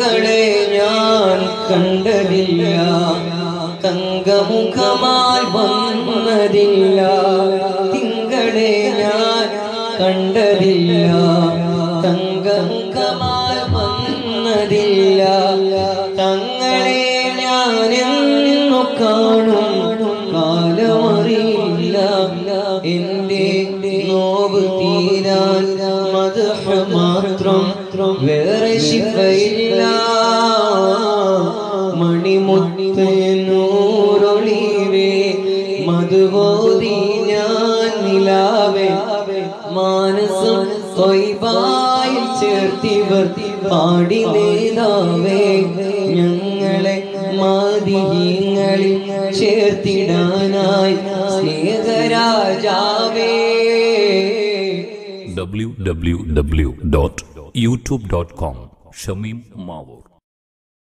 തിങ്കളെ ഞാൻ കണ്ടതില്ല തങ്കമുഖമായി വന്നതില്ല തിങ്കളെ ഞാൻ കണ്ടതില്ല തങ്കമുഖമായി വന്നതില്ല തങ്ങളെ ഞാനെന്നു കാണും കാലമറിയില്ല എന്റെ നോവ് തീരാൻ മധുഹ മാത്രം വേറെ ശിഫയില്ല മണിമുത്ത് നൂറൊളിവേ മധുബോധി ഞാൻ നിലാവേ മാനസം കൊയ്പായിൽ ചേർത്തിവർ പാടി നേതാവേ ഞങ്ങളെ മാതിഹീങ്ങളിൽ ചേർത്തിടാനായി സ്നേഹരാജാവേ www.youtube.com ഷമീം മാവൂർ